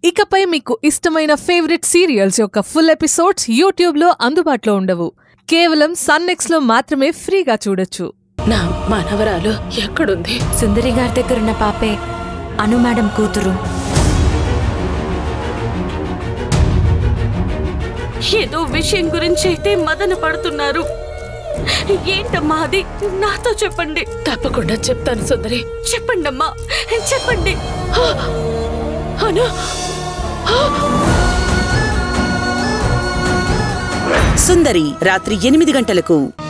ఇకపై మీకు ఇష్టమైన ఫేవరెట్ సీరియల్స్ యొక్క ఫుల్ ఎపిసోడ్స్ యూట్యూబ్లో అందుబాటులో ఉండవు కేవలం సన్నెక్స్లో మాత్రమే ఫ్రీగా చూడొచ్చు నా మనవరాలు ఎక్కడుంది సుందరి గారి దగ్గరున్న పాపే అను మేడం కూతురు ఏదో విషయం గురించి అయితే మదన పడుతున్నారు ఏంటమ్మా అది నాతో చెప్పండి తప్పకుండా చెప్తాను సుందరి చెప్పండి అమ్మా చెప్పండి ఆ! అను సుందరి రాత్రి ఎనిమిది గంటలకు